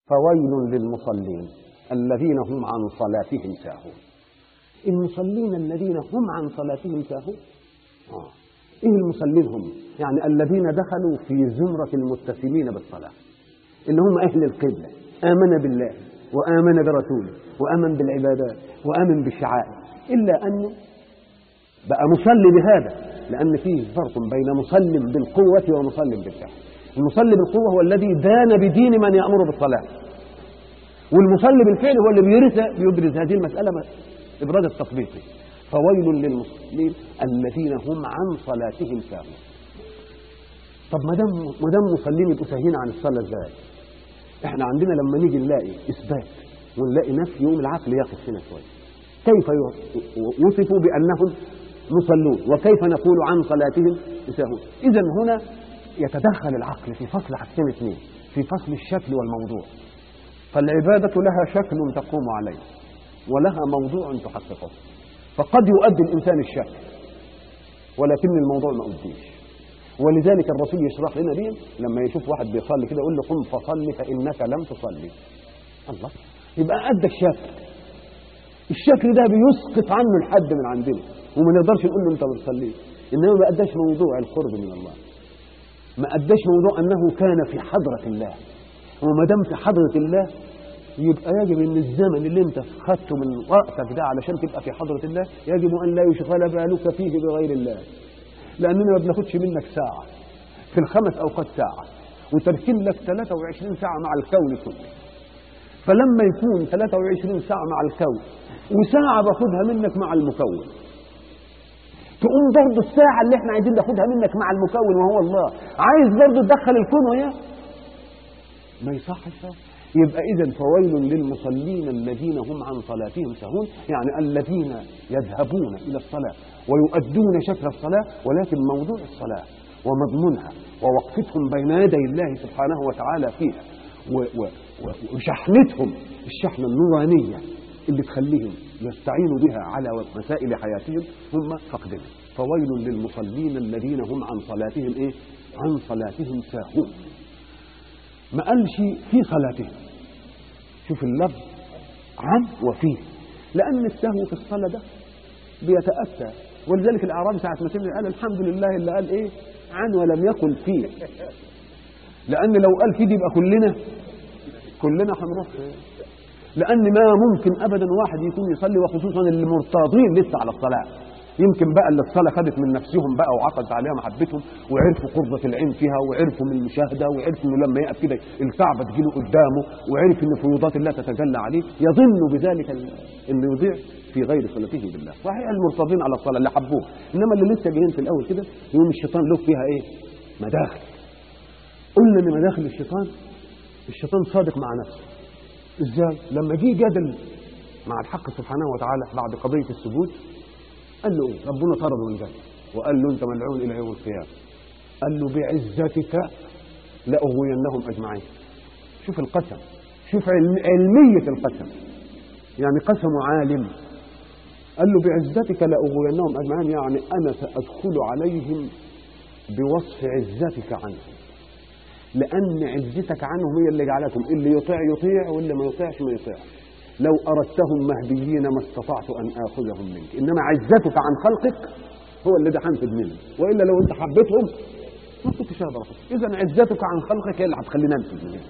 فويل للمصلين الذين هم عن صلاتهم ساهون المصلين الذين هم عن صلاتهم ساهون آه. ايه المصلين هم يعني الذين دخلوا في زمرة المتسمين بالصلاة اللي هم اهل القبلة آمن بالله وآمن برسوله وآمن بالعبادات وآمن بالشعائر إلا أنه بقى مصلي بهذا لأن فيه فرق بين مصل بالقوة ومصل بالفعل المصلي بالقوة هو الذي دان بدين من يأمر بالصلاة والمصلي بالفعل هو اللي بيرث بيبرز هذه المسألة إبراز التطبيقي فويل للمصلين الذين هم عن صلاتهم ساهون طب ما دام ما دام مصلين يبقوا ساهين عن الصلاة ازاي؟ احنا عندنا لما نيجي نلاقي اثبات ونلاقي نفي يوم العقل يقف هنا شويه كيف وصفوا بانهم مصلون وكيف نقول عن صلاتهم يساهون اذا هنا يتدخل العقل في فصل حاجتين اثنين في فصل الشكل والموضوع فالعبادة لها شكل تقوم عليه ولها موضوع تحققه فقد يؤدي الإنسان الشكل ولكن الموضوع ما أديش ولذلك الرسول يشرح لنا دي لما يشوف واحد بيصلي كده يقول له قم فصلي فإنك لم تصلي الله يبقى أدى الشكل الشكل ده بيسقط عنه الحد من عندنا وما نقدرش نقول له انت ما بتصليش انما ما اداش موضوع القرب من الله ما اداش موضوع انه كان في حضره الله وما دام في حضره الله يبقى يجب ان الزمن اللي انت خدته من وقتك ده علشان تبقى في حضره الله يجب ان لا يشغل بالك فيه بغير الله لاننا ما بناخدش منك ساعه في الخمس اوقات ساعه وتركين لك 23 ساعه مع الكون كله فلما يكون 23 ساعه مع الكون وساعه باخدها منك مع المكون تقوم برضه الساعة اللي احنا عايزين ناخدها منك مع المكون وهو الله عايز برضه تدخل الكون وياه ما يصحش يبقى إذا فويل للمصلين الذين هم عن صلاتهم سهون يعني الذين يذهبون إلى الصلاة ويؤدون شكل الصلاة ولكن موضوع الصلاة ومضمونها ووقفتهم بين يدي الله سبحانه وتعالى فيها وشحنتهم الشحنة النورانية اللي تخليهم يستعينوا بها على مسائل حياتهم هم فقدنا فويل للمصلين الذين هم عن صلاتهم ايه عن صلاتهم ساهون ما قالش في صلاتهم شوف اللفظ عن وفيه لأن السهو في الصلاة ده بيتأتى ولذلك الأعرابي ساعة ما سمع قال الحمد لله اللي قال إيه عن ولم يقل فيه لأن لو قال فيه دي يبقى كلنا كلنا هنروح لأن ما ممكن أبدا واحد يكون يصلي وخصوصا اللي مرتاضين لسه على الصلاة يمكن بقى اللي الصلاة خدت من نفسهم بقى وعقدت عليها محبتهم وعرفوا قرة العين فيها وعرفوا من المشاهدة وعرفوا انه لما يقف كده الكعبة تجيله قدامه وعرف ان فيوضات الله تتجلى عليه يظن بذلك انه يضيع في غير صلته بالله صحيح المرتضين على الصلاة اللي حبوه انما اللي لسه جايين في الاول كده يوم الشيطان له فيها ايه مداخل قلنا ان مداخل الشيطان الشيطان صادق مع نفسه ازاي لما جه جدل مع الحق سبحانه وتعالى بعد قضية السجود قال له ايه ربنا طرده من الجنة وقال له انت ملعون الى يوم القيامة قال له بعزتك لأغوينهم أجمعين شوف القسم شوف علمية القسم يعني قسم عالم قال له بعزتك لأغوينهم أجمعين يعني أنا سأدخل عليهم بوصف عزتك عنهم لأن عزتك عنهم هي اللي جعلتهم اللي يطيع يطيع واللي ما يطيعش ما يطيعش لو أردتهم مهديين ما استطعت أن آخذهم منك إنما عزتك عن خلقك هو اللي ده هنفذ منه وإلا لو أنت حبيتهم ما كنتش هقدر إذا عزتك عن خلقك هي اللي هتخليني أنفذ منك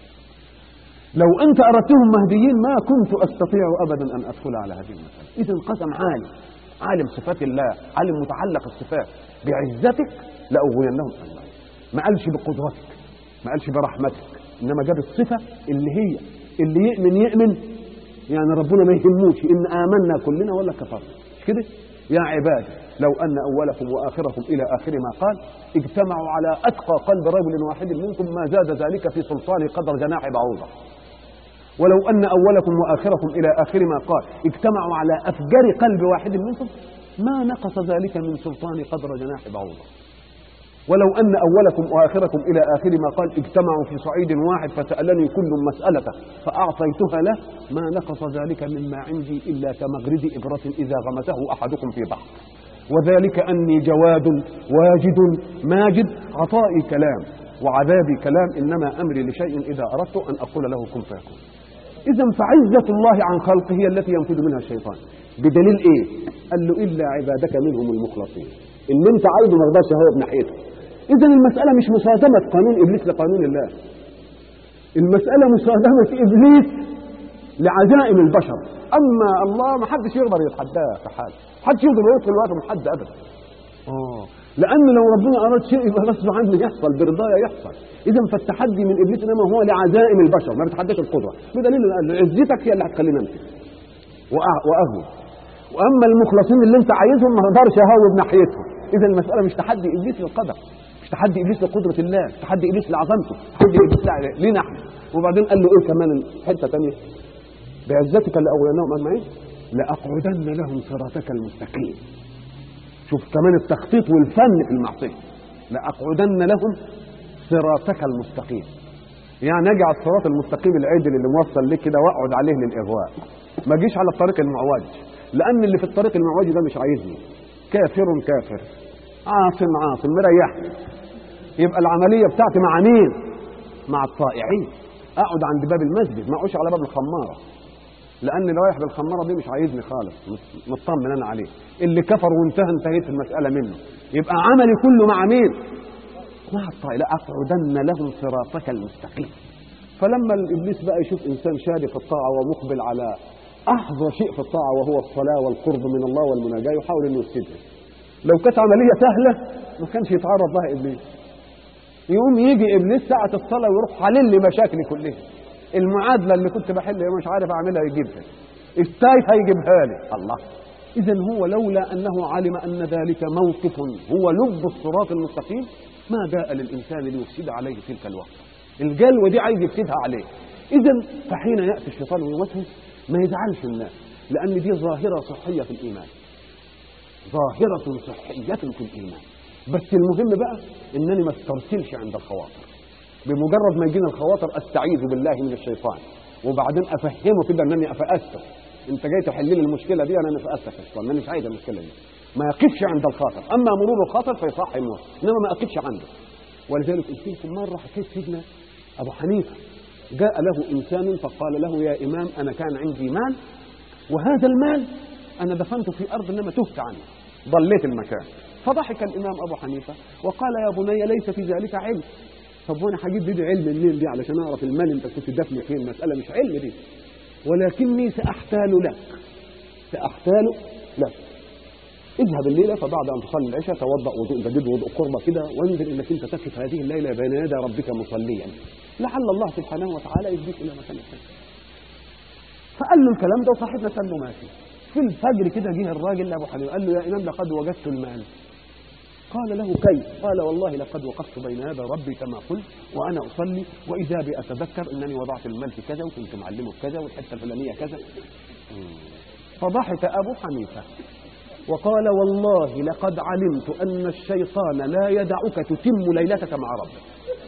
لو أنت أردتهم مهديين ما كنت أستطيع أبدا أن أدخل على هذه المسألة إذا قسم عالم عالم صفات الله عالم متعلق الصفات بعزتك لأغوينهم أجمعين ما قالش بقدرتك ما قالش برحمتك إنما جاب الصفة اللي هي اللي يؤمن يؤمن يعني ربنا ما يهموش إن آمنا كلنا ولا كفرنا مش كده يا عبادي لو أن أولكم وآخركم إلى آخر ما قال اجتمعوا على أتقى قلب رجل واحد منكم ما زاد ذلك في سلطان قدر جناح بعوضة ولو أن أولكم وآخركم إلى آخر ما قال اجتمعوا على أفجر قلب واحد منكم ما نقص ذلك من سلطان قدر جناح بعوضة ولو أن أولكم وآخركم إلى آخر ما قال اجتمعوا في صعيد واحد فسألني كل مسألة فأعطيتها له ما نقص ذلك مما عندي إلا كمغرد إبرة إذا غمسه أحدكم في بحر وذلك أني جواد واجد ماجد عطائي كلام وعذابي كلام انما امري لشيء اذا اردت ان اقول له كن فيكون اذا فعزه الله عن خلقه هي التي ينفذ منها الشيطان بدليل ايه قال له الا عبادك منهم المخلصين اللي انت عايزه ما يقدرش هو بناحيته اذا المساله مش مصادمه قانون ابليس لقانون الله المساله مصادمه ابليس لعزائم البشر اما الله ما حدش يقدر يتحداه في حال حدش يقدر يدخل الوقت من حد ابدا اه لان لو ربنا اراد شيء يبقى غصب عنه يحصل برضايا يحصل اذا فالتحدي من ابليس انما هو لعزائم البشر ما بيتحداش القدره بدليل ان عزتك هي اللي هتخلينا نمسك واهون واما المخلصين اللي انت عايزهم ما اقدرش اهوب ناحيتهم اذا المساله مش تحدي ابليس للقدر مش تحدي ابليس لقدره الله مش تحدي ابليس لعظمته تحدي ابليس لع- لينا احنا وبعدين قال له ايه كمان حته ثانيه بعزتك لاغويناهم اجمعين لاقعدن لهم صراطك المستقيم شوف كمان التخطيط والفن في المعصيه لاقعدن لهم صراطك المستقيم يعني اجي على الصراط المستقيم العدل اللي موصل لك كده واقعد عليه للاغواء ما اجيش على الطريق المعوج لان اللي في الطريق المعوج ده مش عايزني كافر كافر عاصم عاصم مريحني يبقى العمليه بتاعتي مع مين مع الطائعين اقعد عند باب المسجد ما اقعدش على باب الخماره لان اللي رايح بالخماره دي مش عايزني خالص مت- مطمن انا عليه اللي كفر وانتهى انتهيت المساله منه يبقى عملي كله مع مين مع الطائع لاقعدن لهم صراطك المستقيم فلما الابليس بقى يشوف انسان شاري في الطاعه ومقبل على احظى شيء في الطاعه وهو الصلاه والقرب من الله والمناجاه يحاول انه يفسدها لو كانت عمليه سهله ما كانش يتعرض لها ابليس يقوم يجي ابليس ساعه الصلاه ويروح حلل لي مشاكلي كلها المعادله اللي كنت بحل مش عارف اعملها يجيبها التايه هيجيبها لي الله اذا هو لولا انه علم ان ذلك موقف هو لب الصراط المستقيم ما جاء للانسان ليفسد عليه تلك الوقت الجلوه دي عايز يفسدها عليه اذا فحين ياتي الشيطان ويوسوس ما يزعلش الناس لان دي ظاهره صحيه في الايمان ظاهره صحيه في الايمان بس المهم بقى انني ما استرسلش عند الخواطر بمجرد ما يجينا الخواطر استعيذ بالله من الشيطان وبعدين افهمه كده انني افاسف انت جاي تحل لي المشكله دي انا افاسف يا شيطان انا مش عايز المشكله دي ما يقفش عند الخاطر اما مرور الخاطر فيصح النور انما ما اقفش عنده ولذلك قلت لكم مره حكيت سيدنا ابو حنيفه جاء له انسان فقال له يا امام انا كان عندي مال وهذا المال انا دفنته في ارض انما تهت عنه ضليت المكان فضحك الامام ابو حنيفه وقال يا بني ليس في ذلك علم طب وانا هجيب دي علم منين دي علشان اعرف المال انت كنت دفنه فين المساله مش علم دي ولكني ساحتال لك ساحتال لك اذهب الليله فبعد ان تصلي العشاء توضا وضوء جديد وضوء قربه كده وانزل انك انت تقف هذه الليله بين يدي ربك مصليا لعل الله سبحانه وتعالى يهديك الى مكان الخير فقال له الكلام ده وصاحبنا قال له ماشي في الفجر كده جه الراجل لابو حنيفه قال له يا امام لقد وجدت المال قال له كيف قال والله لقد وقفت بين يدي ربي كما قلت وانا اصلي واذا بي اتذكر انني وضعت المال في كذا وكنت معلمه في كذا والحته الفلانيه كذا فضحك ابو حنيفه وقال والله لقد علمت ان الشيطان لا يدعك تتم ليلتك مع ربك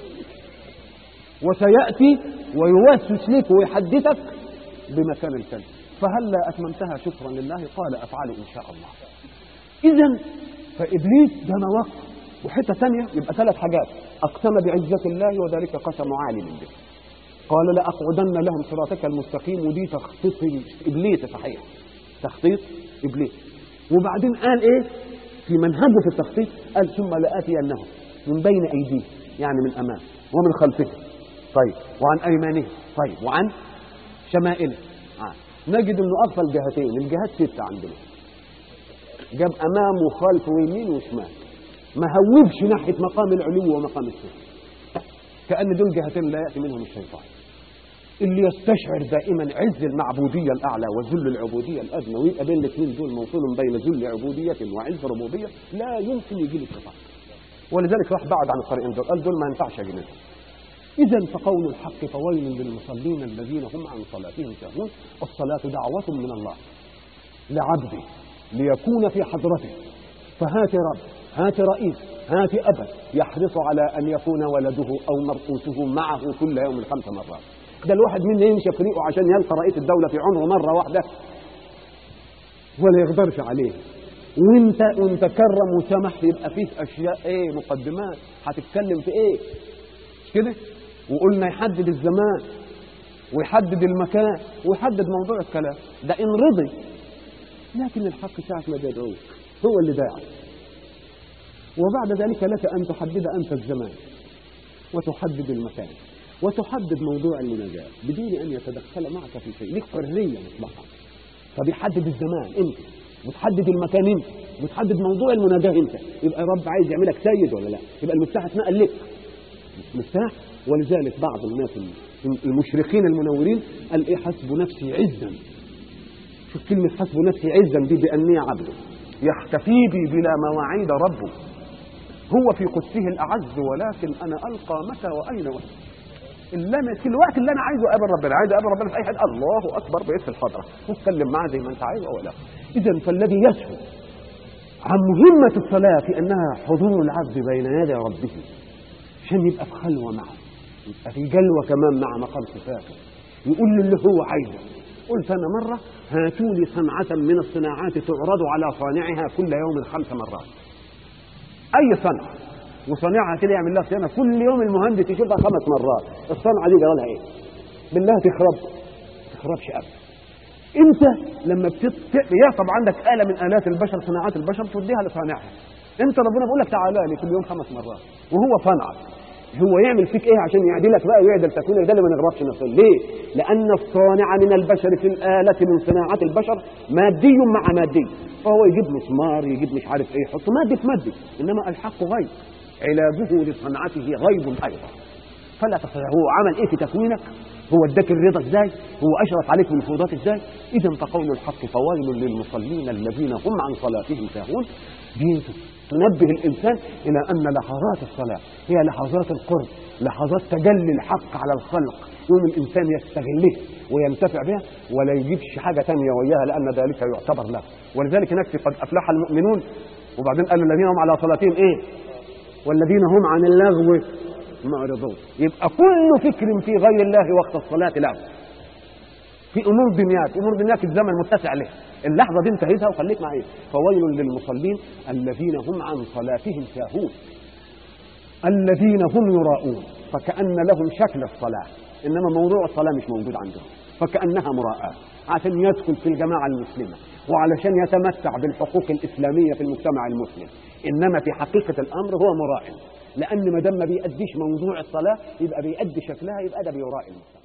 وسياتي ويوسوس لك ويحدثك بمكان الكلب فهلا اتممتها شكرا لله قال افعل ان شاء الله اذا فابليس ده مواقف وحته ثانيه يبقى ثلاث حاجات اقسم بعزه الله وذلك قسم عالم به قال لاقعدن لهم صراطك المستقيم ودي تخطيط ابليس صحيح تخطيط ابليس وبعدين قال ايه في منهجه في التخطيط قال ثم لاتينهم من بين ايديهم يعني من امام ومن خلفهم طيب وعن ايمانهم طيب وعن شمائلهم آه. نجد انه اغفل جهتين الجهات سته عندنا جاب امام وخلف ويمين وشمال ما هوبش ناحيه مقام العلو ومقام السفل كان دول جهتين لا ياتي منهم الشيطان اللي يستشعر دائما عز المعبوديه الاعلى وذل العبوديه الادنى ويبقى بين الاثنين دول موصول بين ذل عبوديه وعز ربوبيه لا يمكن يجي له الشيطان ولذلك راح بعد عن الطريقين دول قال دول ما ينفعش اجي منهم إذا فقول الحق فويل للمصلين الذين هم عن صلاتهم ساهون والصلاة دعوة من الله لعبده ليكون في حضرته فهات رب هات رئيس هات أبا يحرص على أن يكون ولده أو مرؤوسه معه كل يوم خمس مرات ده الواحد منا يمشي في طريقه عشان يلقى رئيس الدولة في عمره مرة واحدة ولا يقدرش عليه وانت وانت كرم وسمح يبقى فيه اشياء ايه مقدمات هتتكلم في ايه مش كده وقلنا يحدد الزمان ويحدد المكان ويحدد موضوع الكلام ده إن رضي لكن الحق ساعة ما بيدعوك هو اللي داعي وبعد ذلك لك أن تحدد أنت الزمان وتحدد المكان وتحدد موضوع المناجاة بدون أن يتدخل معك في شيء لك حرية مطلقة فبيحدد الزمان أنت وتحدد المكان أنت وتحدد موضوع المناجاة أنت يبقى رب عايز يعملك سيد ولا لا يبقى المفتاح اتنقل لك مفتاح ولذلك بعض الناس المشرقين المنورين قال ايه حسب نفسي عزا شوف كلمة حسب نفسي عزا دي بأني عبده يحتفي بي بلا مواعيد ربه هو في قدسه الأعز ولكن أنا ألقى متى وأين وأين اللي أنا في الوقت اللي أنا عايزه أقابل ربنا عايز أقابل ربنا في أي حد الله أكبر بقيت في الحضرة واتكلم معاه زي ما أنت عايز ولا إذا فالذي يسهو عن مهمة الصلاة في أنها حضور العبد بين يدي ربه عشان يبقى في خلوة معه يبقى في جلوة كمان مع مقام صفاته يقول له اللي هو عايزه قلت أنا مرة هاتوا لي صنعة من الصناعات تعرض على صانعها كل يوم خمس مرات أي صنعة وصانعها كده يعمل لها صيانة كل يوم المهندس يشوفها خمس مرات الصنعة دي جرى لها إيه؟ بالله تخرب تخربش أبدا أنت لما بتط... يعصب عندك آلة من آلات البشر صناعات البشر توديها لصانعها أنت ربنا بيقول لك تعالى لي كل يوم خمس مرات وهو صنعك هو يعمل فيك ايه عشان يعدلك بقى ويعدل تكوينك ده اللي ما نغربش نفسه ليه لان الصانع من البشر في الاله من صناعه البشر مادي مع مادي فهو يجيب مسمار يجيب مش عارف ايه يحط مادي في مادي انما الحق غيب علاجه لصنعته غيب ايضا فلا تستطيع هو عمل ايه في تكوينك هو اداك الرضا ازاي هو اشرف عليك بالفروضات ازاي اذا فقول الحق فويل للمصلين الذين هم عن صلاتهم ساهون دي تنبه الإنسان إلى أن لحظات الصلاة هي لحظات القرب لحظات تجلي الحق على الخلق يوم الإنسان يستغلها وينتفع بها ولا يجيبش حاجة تانية وياها لأن ذلك يعتبر له ولذلك نكفي قد أفلح المؤمنون وبعدين قالوا الذين هم على صلاتهم إيه والذين هم عن اللغو معرضون يبقى كل فكر في غير الله وقت الصلاة لغو في امور دنياك امور دنياك الزمن متسع له اللحظه دي انتهيتها وخليك معايا فويل للمصلين الذين هم عن صلاتهم ساهون الذين هم يراءون فكأن لهم شكل الصلاة إنما موضوع الصلاة مش موجود عندهم فكأنها مراءة عشان يدخل في الجماعة المسلمة وعلشان يتمتع بالحقوق الإسلامية في المجتمع المسلم إنما في حقيقة الأمر هو مراء لأن ما دام ما بيأديش موضوع الصلاة يبقى بيأدي شكلها يبقى ده بيراء المجتمع